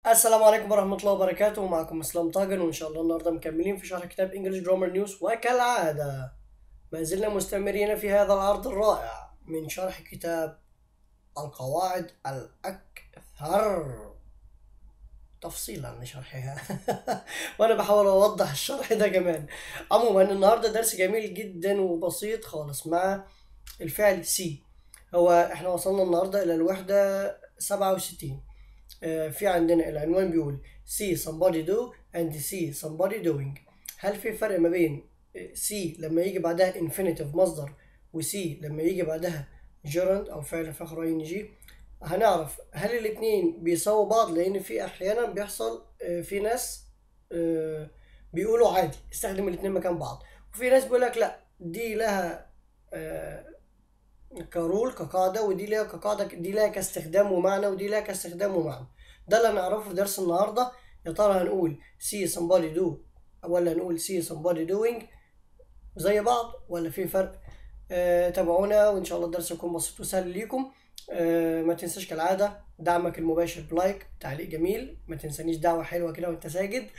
السلام عليكم ورحمة الله وبركاته معكم اسلام طاجن وان شاء الله النهارده مكملين في شرح كتاب انجلش جرامر نيوز وكالعادة ما زلنا مستمرين في هذا العرض الرائع من شرح كتاب القواعد الأكثر تفصيلا لشرحها وانا بحاول اوضح الشرح ده كمان عموما النهارده درس جميل جدا وبسيط خالص مع الفعل سي هو احنا وصلنا النهارده الى الوحدة 67 آه، في عندنا العنوان بيقول see somebody do and see somebody doing هل في فرق ما بين آه، see لما يجي بعدها infinitive مصدر و see لما يجي بعدها gerund او فعل فخر ing جي هنعرف هل الاتنين بيساووا بعض لان في احيانا بيحصل آه، في ناس آه، بيقولوا عادي استخدم الاتنين مكان بعض وفي ناس بيقول لك لا دي لها آه، كرول كقاعدة ودي ليها كقاعدة دي ليها كاستخدام ومعنى ودي ليها كاستخدام ومعنى ده اللي هنعرفه في درس النهاردة يا ترى هنقول see somebody do ولا هنقول see somebody doing زي بعض ولا في فرق آه تابعونا وإن شاء الله الدرس يكون بسيط وسهل ليكم آه ما تنساش كالعادة دعمك المباشر بلايك تعليق جميل ما تنسانيش دعوة حلوة كده وانت ساجد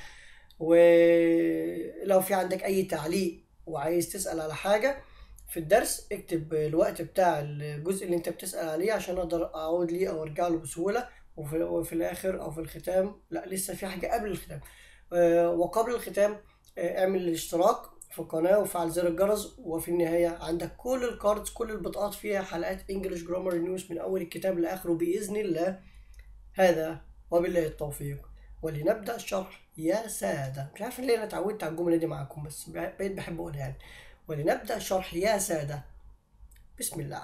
ولو في عندك أي تعليق وعايز تسأل على حاجة في الدرس اكتب الوقت بتاع الجزء اللي انت بتسأل عليه عشان اقدر اعود ليه او ارجع له بسهولة وفي, وفي الاخر او في الختام لا لسه في حاجة قبل الختام آه، وقبل الختام آه، اعمل الاشتراك في القناة وفعل زر الجرس وفي النهاية عندك كل الكاردز كل البطاقات فيها حلقات انجلش جرامر نيوز من اول الكتاب لاخره بإذن الله هذا وبالله التوفيق ولنبدأ الشرح يا سادة مش عارف ليه انا اتعودت على الجملة دي معاكم بس بقيت بحب اقولها يعني ولنبدأ الشرح يا سادة بسم الله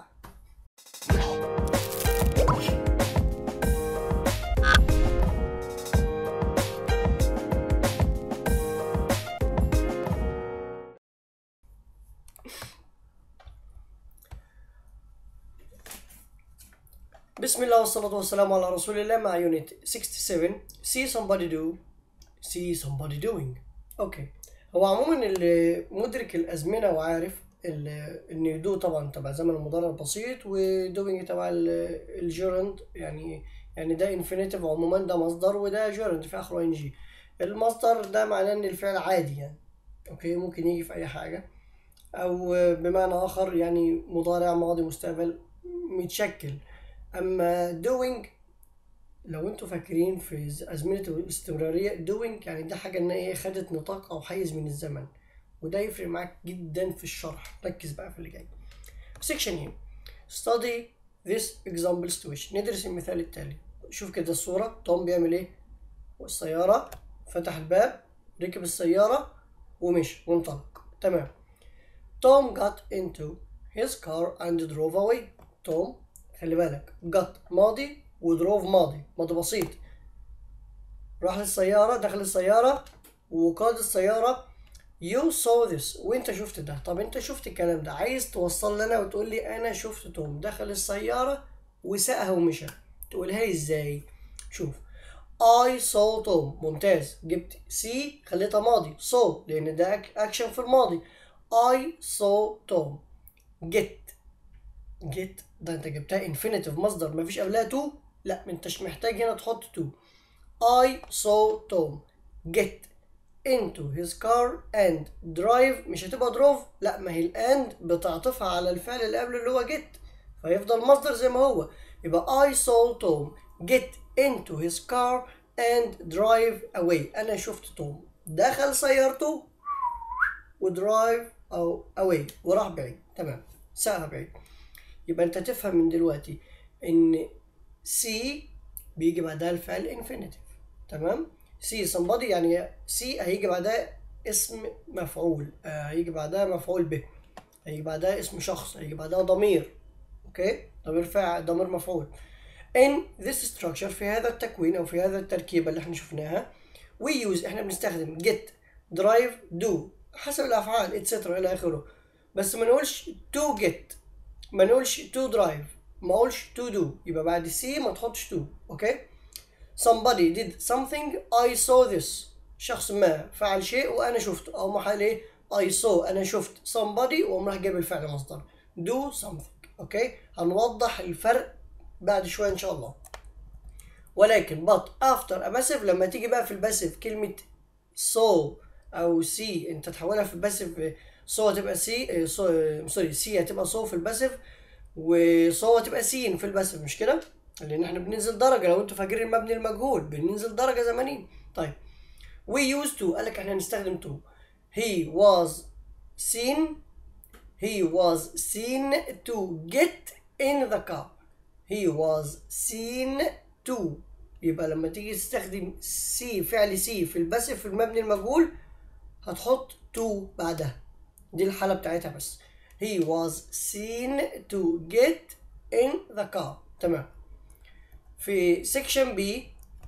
بسم الله والصلاة والسلام على رسول الله مع يونت 67 see somebody do see somebody doing اوكي هو عموما اللي مدرك الازمنه وعارف ال- ان دو طبعا تبع زمن المضارع البسيط ودوينج تبع ال- الجيرند يعني يعني ده انفينيتيف عموما ده مصدر وده جيرند في اخره ان جي المصدر ده معناه ان الفعل عادي يعني اوكي ممكن يجي في اي حاجه او بمعنى اخر يعني مضارع ماضي مستقبل متشكل اما doing لو انتوا فاكرين في ز- أزمنة الاستمرارية doing يعني ده حاجة إن هي خدت نطاق أو حيز من الزمن وده يفرق معاك جدا في الشرح ركز بقى في اللي جاي section A study this example situation ندرس المثال التالي شوف كده الصورة توم بيعمل ايه والسيارة فتح الباب ركب السيارة ومشي وانطلق تمام توم got into his car and drove away توم خلي بالك got ماضي ودروف ماضي ماضي بسيط راح للسيارة دخل السيارة وقاد السيارة you saw this وانت شفت ده طب انت شفت الكلام ده عايز توصل لنا وتقول لي انا شفت توم دخل السيارة وساقها ومشى تقولها لي ازاي شوف I saw توم ممتاز جبت see خليتها ماضي saw لان ده أك- اكشن في الماضي I saw توم get get ده انت جبتها infinitive مصدر مفيش قبلها تو لا ما انتش محتاج هنا تحط تو I saw Tom get into his car and drive مش هتبقى drove لا ما هي الاند بتعطفها على الفعل اللي قبل اللي هو get فيفضل مصدر زي ما هو يبقى I saw Tom get into his car and drive away انا شفت توم دخل سيارته ودرايف او away وراح بعيد تمام ساعة بعيد يبقى انت تفهم من دلوقتي ان سي بيجي بعدها الفعل انفينيتيف تمام سي somebody يعني سي هيجي بعدها اسم مفعول آه هيجي بعدها مفعول به هيجي بعدها اسم شخص هيجي بعدها ضمير اوكي ضمير فاعل ضمير مفعول in this structure في هذا التكوين او في هذا التركيبه اللي احنا شفناها we use احنا بنستخدم get drive do حسب الافعال etc الى اخره بس ما نقولش to get ما نقولش to drive ما اقولش to do يبقى بعد سي ما تحطش to اوكي somebody did something I saw this شخص ما فعل شيء وانا شفته او محل ايه I saw انا شفت somebody وقوم راح جايب الفعل مصدر do something اوكي هنوضح الفرق بعد شويه ان شاء الله ولكن but after a passive لما تيجي بقى في الباسيف كلمة so أو see أنت تحولها في الباسيف so هتبقى سي سوري سي هتبقى so في الباسيف وصو هتبقى سين في الباسيف مش كده؟ لأن احنا بننزل درجة لو انتوا فاكرين المبني المجهول بننزل درجة زمنية طيب we used to قال لك احنا هنستخدم to he was seen he was seen to get in the car he was seen to يبقى لما تيجي تستخدم سي فعل سي في الباسف في المبني المجهول هتحط to بعدها دي الحالة بتاعتها بس he was seen to get in the car تمام في section B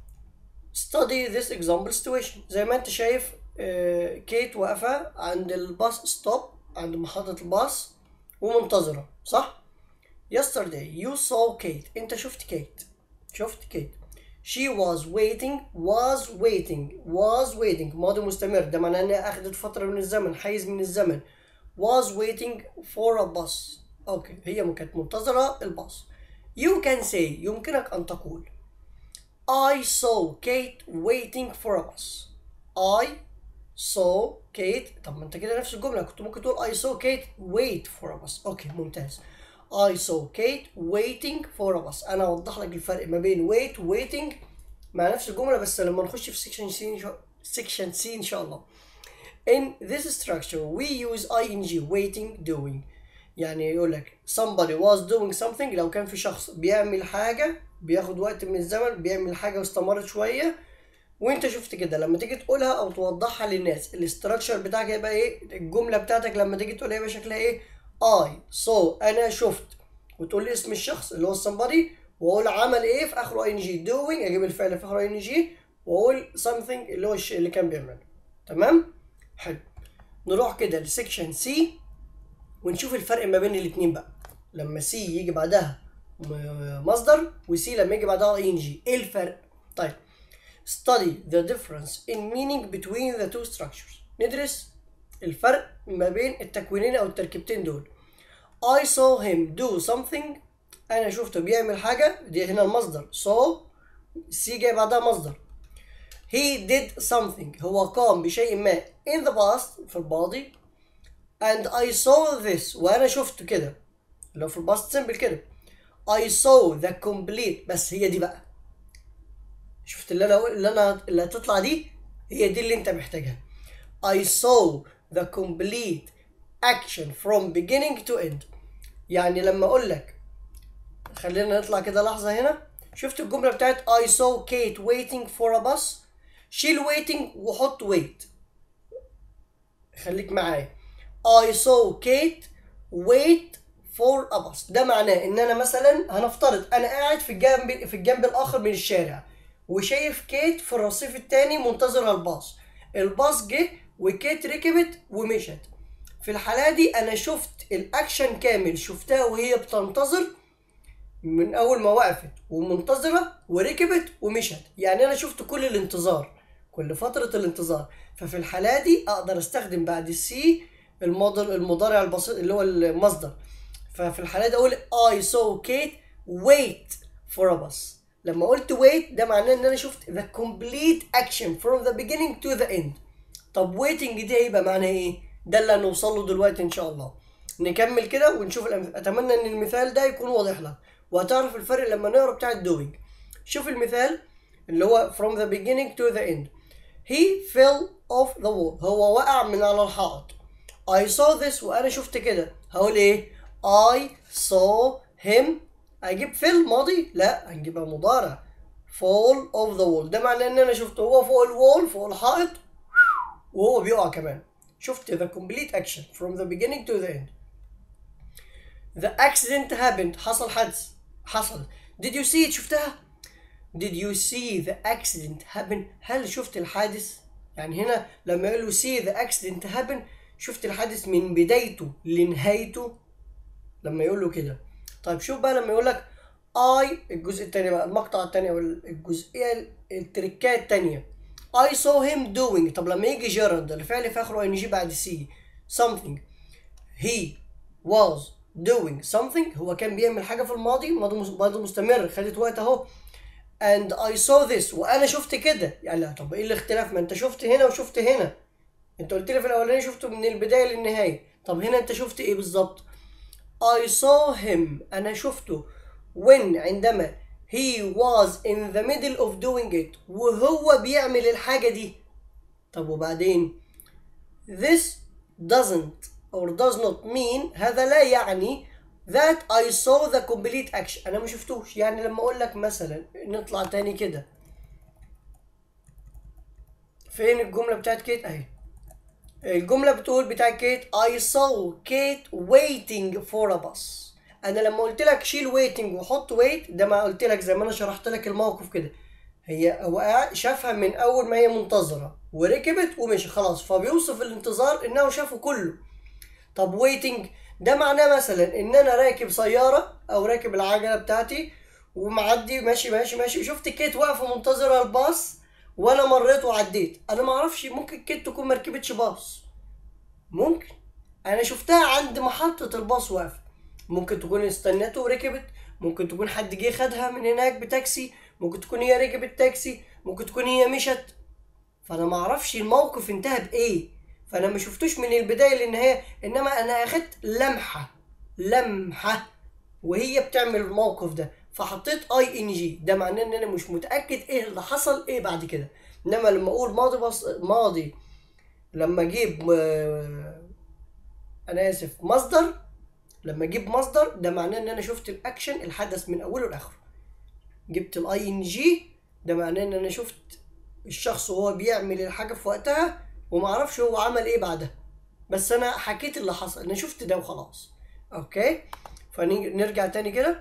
study this example situation زي ما انت شايف آه، كيت واقفة عند الباص ستوب عند محطة الباص ومنتظرة صح؟ yesterday you saw Kate انت شفت كيت شفت كيت she was waiting was waiting was waiting ماضي مستمر ده معناه انها اخذت فترة من الزمن حيز من الزمن was waiting for a bus اوكي هي كانت منتظرة الباص you can say يمكنك ان تقول I saw Kate waiting for a bus. I saw Kate طب ما انت كده نفس الجملة كنت ممكن تقول I saw Kate wait for a bus. اوكي ممتاز. I saw Kate waiting for a bus. انا اوضح لك الفرق ما بين wait و waiting مع نفس الجملة بس لما نخش في section C إن شاء- section C ان شاء الله. In this structure we use ing waiting doing يعني يقول لك somebody was doing something لو كان في شخص بيعمل حاجة بياخد وقت من الزمن بيعمل حاجة واستمرت شوية وانت شفت كده لما تيجي تقولها او توضحها للناس الاستراكشر بتاعك هيبقى ايه الجملة بتاعتك لما تيجي تقولها يبقى شكلها ايه I saw انا شفت وتقول لي اسم الشخص اللي هو somebody واقول عمل ايه في اخره ing doing اجيب الفعل في اخره ing واقول something اللي هو الشيء اللي كان بيعمله تمام حلو نروح كده لسكشن سي ونشوف الفرق ما بين الاتنين بقى لما سي يجي بعدها م- مصدر وسي لما يجي بعدها اي ان جي ايه الفرق طيب study the difference in meaning between the two structures ندرس الفرق ما بين التكوينين او التركيبتين دول I saw him do something انا شفته بيعمل حاجة دي هنا المصدر saw سي جاي بعدها مصدر he did something هو قام بشيء ما in the past في الماضي and I saw this وانا شفت كده لو في الباست سيمبل كده I saw the complete بس هي دي بقى شفت اللي انا اللي انا اللي هتطلع دي هي دي اللي انت محتاجها I saw the complete action from beginning to end يعني لما اقول لك خلينا نطلع كده لحظة هنا شفت الجملة بتاعت I saw Kate waiting for a bus شيل waiting وحط wait خليك معايا I saw Kate wait for a bus ده معناه ان انا مثلا هنفترض انا قاعد في الجنب في الجنب الاخر من الشارع وشايف كيت في الرصيف التاني منتظرة الباص الباص جه وكيت ركبت ومشت في الحالة دي انا شفت الاكشن كامل شفتها وهي بتنتظر من اول ما وقفت ومنتظرة وركبت ومشت يعني انا شفت كل الانتظار كل فترة الانتظار ففي الحالة دي اقدر استخدم بعد السي المضارع المضارع البسيط اللي هو المصدر ففي الحالة دي اقول I saw Kate wait for a bus لما قلت wait ده معناه ان انا شفت the complete action from the beginning to the end طب waiting دي هيبقى معناها ايه ده اللي هنوصل له دلوقتي ان شاء الله نكمل كده ونشوف الأمثلة اتمنى ان المثال ده يكون واضح لك وهتعرف الفرق لما نقرا بتاع doing شوف المثال اللي هو from the beginning to the end he fell off the wall هو وقع من على الحائط I saw this وانا شفت كده هقول ايه I saw him اجيب fell ماضي لا هنجيبها مضارع fall off the wall ده معناه ان انا شفته هو فوق الوول فوق الحائط وهو بيقع كمان شفت the complete action from the beginning to the end the accident happened حصل حدث حصل did you see it شفتها did you see the accident happen هل شفت الحادث يعني هنا لما يقول له see the accident happen شفت الحادث من بدايته لنهايته لما يقول له كده طيب شوف بقى لما يقول لك I الجزء التاني بقى المقطع التاني او الجزئيه التركات التانيه I saw him doing طب لما يجي جيرند الفعل في اخره ان بعد سي something he was doing something هو كان بيعمل حاجه في الماضي ماضي مس- ماضي مستمر خدت وقت اهو and I saw this وانا شفت كده يعني لا طب ايه الاختلاف ما انت شفت هنا وشفت هنا انت قلت لي في الاولاني شفته من البدايه للنهايه طب هنا انت شفت ايه بالظبط I saw him انا شفته when عندما he was in the middle of doing it وهو بيعمل الحاجه دي طب وبعدين this doesn't or does not mean هذا لا يعني that I saw the complete action انا ما شفتوش يعني لما اقول لك مثلا نطلع تاني كده فين الجملة بتاعت كيت اهي الجملة بتقول بتاعت كيت I saw Kate waiting for a bus انا لما قلت لك شيل waiting وحط wait ده ما قلت لك زي ما انا شرحت لك الموقف كده هي هو قاعد- شافها من اول ما هي منتظرة وركبت ومشي خلاص فبيوصف الانتظار انه شافه كله طب ويتنج ده معناه مثلا ان انا راكب سياره او راكب العجله بتاعتي ومعدي ماشي ماشي ماشي وشفت كيت واقفه منتظره الباص وانا مريت وعديت انا ما اعرفش ممكن كيت تكون ما ركبتش باص ممكن انا شفتها عند محطه الباص واقفه ممكن تكون استنته وركبت ممكن تكون حد جه خدها من هناك بتاكسي ممكن تكون هي ركبت تاكسي ممكن تكون هي مشت فانا ما اعرفش الموقف انتهى بايه فانا ما شفتوش من البدايه للنهايه انما انا اخدت لمحه لمحه وهي بتعمل الموقف ده فحطيت اي ان جي ده معناه ان انا مش متاكد ايه اللي حصل ايه بعد كده انما لما اقول ماضي بص ماضي لما اجيب آه، انا اسف مصدر لما اجيب مصدر ده معناه ان انا شفت الاكشن الحدث من اوله لاخره جبت الاي ان جي ده معناه ان انا شفت الشخص وهو بيعمل الحاجه في وقتها وما اعرفش هو عمل ايه بعدها بس انا حكيت اللي حصل انا شفت ده وخلاص اوكي فنرجع تاني كده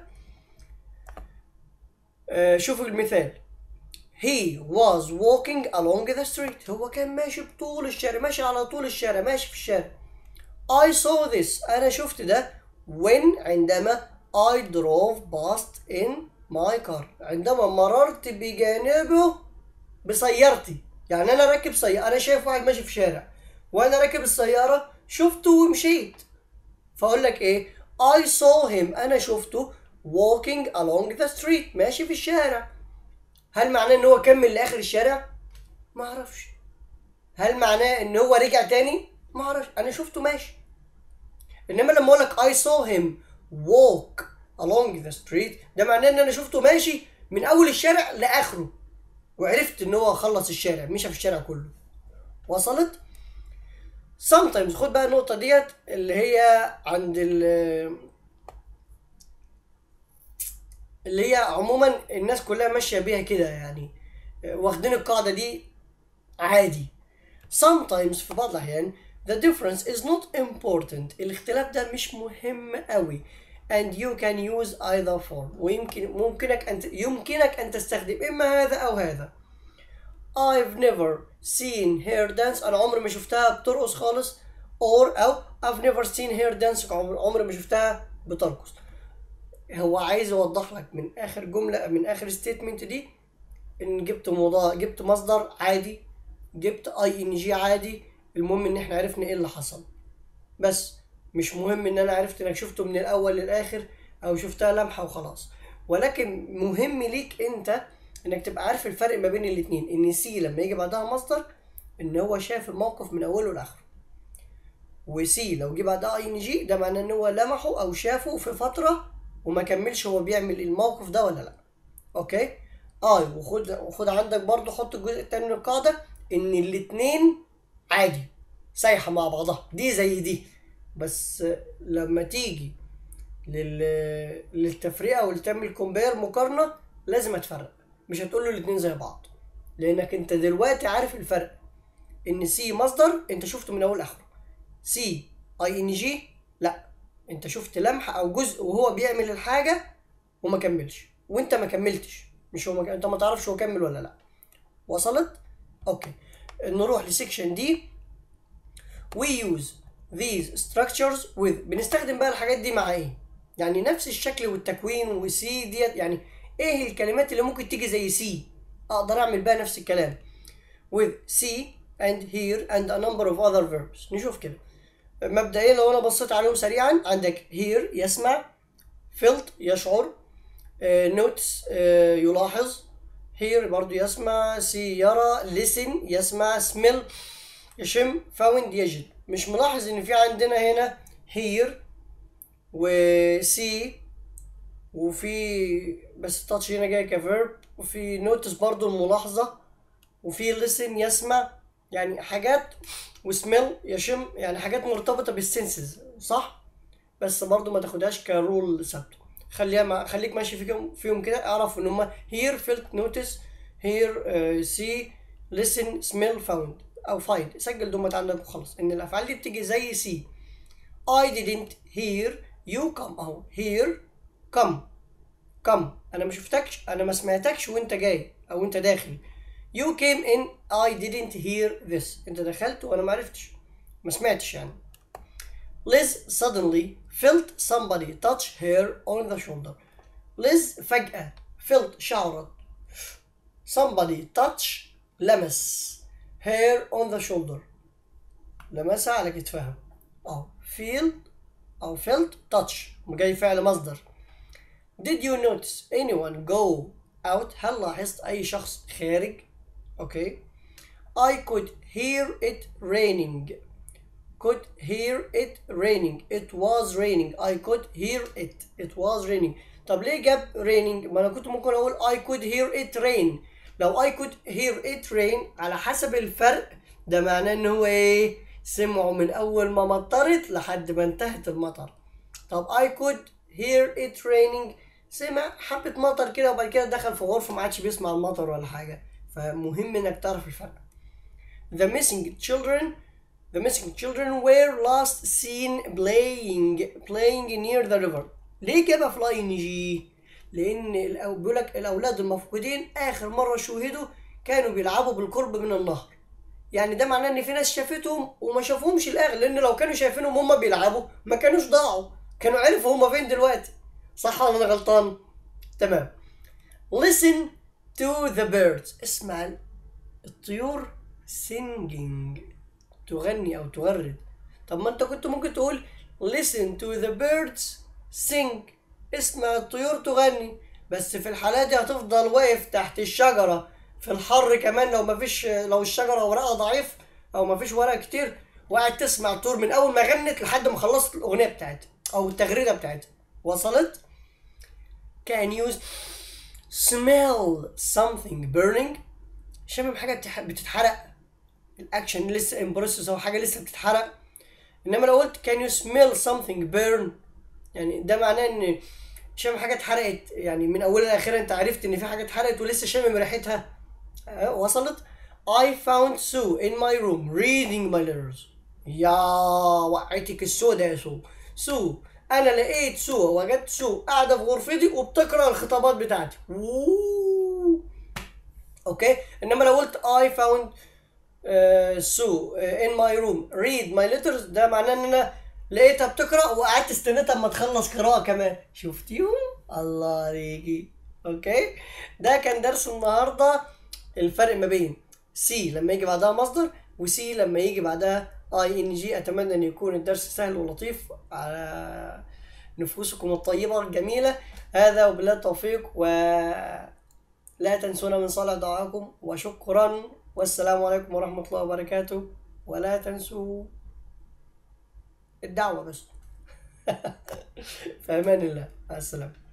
آه شوفوا المثال He was walking along the street هو كان ماشي بطول الشارع ماشي على طول الشارع ماشي في الشارع I saw this أنا شفت ده when عندما I drove past in my car عندما مررت بجانبه بسيارتي يعني انا راكب سيارة انا شايف واحد ماشي في شارع وانا راكب السيارة شفته ومشيت فاقول لك ايه I saw him انا شفته walking along the street ماشي في الشارع هل معناه ان هو كمل لاخر الشارع ما اعرفش هل معناه ان هو رجع تاني ما اعرفش انا شفته ماشي انما لما اقول لك I saw him walk along the street ده معناه ان انا شفته ماشي من اول الشارع لاخره وعرفت ان هو خلص الشارع مشى في الشارع كله وصلت sometimes خد بقى النقطة ديت اللي هي عند ال اللي هي عموما الناس كلها ماشية بيها كده يعني واخدين القاعدة دي عادي sometimes في بعض الأحيان the difference is not important الاختلاف ده مش مهم قوي and you can use either form ويمكن ممكنك أن يمكنك أن تستخدم إما هذا أو هذا I've never seen her dance أنا عمري ما شفتها بترقص خالص or أو I've never seen her dance عمري عمري ما شفتها بترقص هو عايز يوضح لك من آخر جملة من آخر ستيتمنت دي إن جبت مضا جبت مصدر عادي جبت اي ان جي عادي المهم ان احنا عرفنا ايه اللي حصل بس مش مهم ان انا عرفت انك شفته من الاول للاخر او شفتها لمحه وخلاص ولكن مهم ليك انت انك تبقى عارف الفرق ما بين الاتنين ان سي لما يجي بعدها مصدر ان هو شاف الموقف من اوله لاخره وسي لو جه بعدها اي ان جي ده معناه ان هو لمحه او شافه في فتره وما كملش هو بيعمل الموقف ده ولا لا اوكي اي وخد وخد عندك برضو حط الجزء التاني من القاعده ان الاتنين عادي سايحه مع بعضها دي زي دي بس لما تيجي لل... للتفرقه ولتعمل كومبير مقارنه لازم هتفرق مش هتقول له الاتنين زي بعض لانك انت دلوقتي عارف الفرق ان سي مصدر انت شفته من اول لاخره سي اي ان جي لا انت شفت لمحه او جزء وهو بيعمل الحاجه وما كملش وانت ما كملتش مش هو ما... انت ما تعرفش هو كمل ولا لا وصلت اوكي نروح لسيكشن دي we use these structures with بنستخدم بقى الحاجات دي مع ايه يعني نفس الشكل والتكوين وسي ديت يعني ايه الكلمات اللي ممكن تيجي زي سي اقدر اعمل بقى نفس الكلام with see and hear and a number of other verbs نشوف كده مبدئيا لو انا بصيت عليهم سريعا عندك hear يسمع felt يشعر uh, notes uh, يلاحظ hear برضو يسمع see يرى listen يسمع smell يشم found يجد مش ملاحظ ان في عندنا هنا hear و see وفي بس التاتش هنا جاي كفيرب وفي نوتس برضو الملاحظة وفي listen يسمع يعني حاجات وسميل يشم يعني حاجات مرتبطة بالسنسز صح؟ بس برضو ما تاخدهاش كرول ثابت خليها مع... خليك ماشي فيهم فيهم كده اعرف ان هما hear felt notice hear uh, see listen smell found او find سجل دمت عندك وخلاص ان الافعال دي بتيجي زي see I didn't hear you come اهو hear come come انا ما شفتكش انا ما سمعتكش وانت جاي او انت داخل you came in I didn't hear this انت دخلت وانا ما عرفتش ما سمعتش يعني Liz suddenly felt somebody touch her on the shoulder Liz فجأة felt شعرت somebody touch لمس her on the shoulder لمسها على كتفها أو feel أو felt touch جاي فعل مصدر Did you notice anyone go out هل لاحظت أي شخص خارج أوكي I could hear it raining could hear it raining it was raining I could hear it it was raining طب ليه جاب raining ما انا كنت ممكن اقول I could hear it rain لو I could hear it rain على حسب الفرق ده معناه ان هو ايه سمعوا من اول ما مطرت لحد ما انتهت المطر طب I could hear it raining سمع حبة مطر كده وبعد كده دخل في غرفة ما عادش بيسمع المطر ولا حاجة فمهم انك تعرف الفرق The missing children The missing children were last seen playing playing near the river. ليه جابها في لاين جي؟ لأن الأو- بيقول لك الأولاد المفقودين آخر مرة شوهدوا كانوا بيلعبوا بالقرب من النهر. يعني ده معناه إن في ناس شافتهم وما شافوهمش الآخر لأن لو كانوا شايفينهم هما بيلعبوا ما كانوش ضاعوا، كانوا عرفوا هما فين دلوقتي. صح ولا أنا غلطان؟ تمام. Listen to the birds. اسمع الطيور singing تغني أو تغرد طب ما أنت كنت ممكن تقول listen to the birds sing اسمع الطيور تغني بس في الحالة دي هتفضل واقف تحت الشجرة في الحر كمان لو مفيش لو الشجرة ورقها ضعيف أو مفيش ورق كتير وقاعد تسمع الطيور من أول ما غنت لحد ما خلصت الأغنية بتاعتها أو التغريدة بتاعتها وصلت؟ Can you smell something burning؟ شامم حاجة بتح- بتتحرق الاكشن لسه ان بروسيس او حاجه لسه بتتحرق انما لو قلت can you smell something burn يعني ده معناه ان شامم حاجه اتحرقت يعني من اولها لاخرها انت عرفت ان في حاجه اتحرقت ولسه شامم ريحتها آه، وصلت I found Sue in my room reading my letters يا وقعتك السودة يا سو سو انا لقيت سو وجدت سو قاعده في غرفتي وبتقرا الخطابات بتاعتي أوه. اوكي انما لو قلت I found سو ان ماي روم ريد ماي ليترز ده معناه ان انا لقيتها بتقرا وقعدت استنيتها اما تخلص قراءه كمان شفتيهم الله عليكي اوكي ده كان درس النهارده الفرق ما بين سي لما يجي بعدها مصدر وسي لما يجي بعدها اي ان جي اتمنى ان يكون الدرس سهل ولطيف على نفوسكم الطيبه الجميله هذا وبالله التوفيق و لا تنسونا من صالح دعاءكم وشكرا والسلام عليكم ورحمة الله وبركاته ولا تنسوا الدعوة بس في أمان الله مع السلامة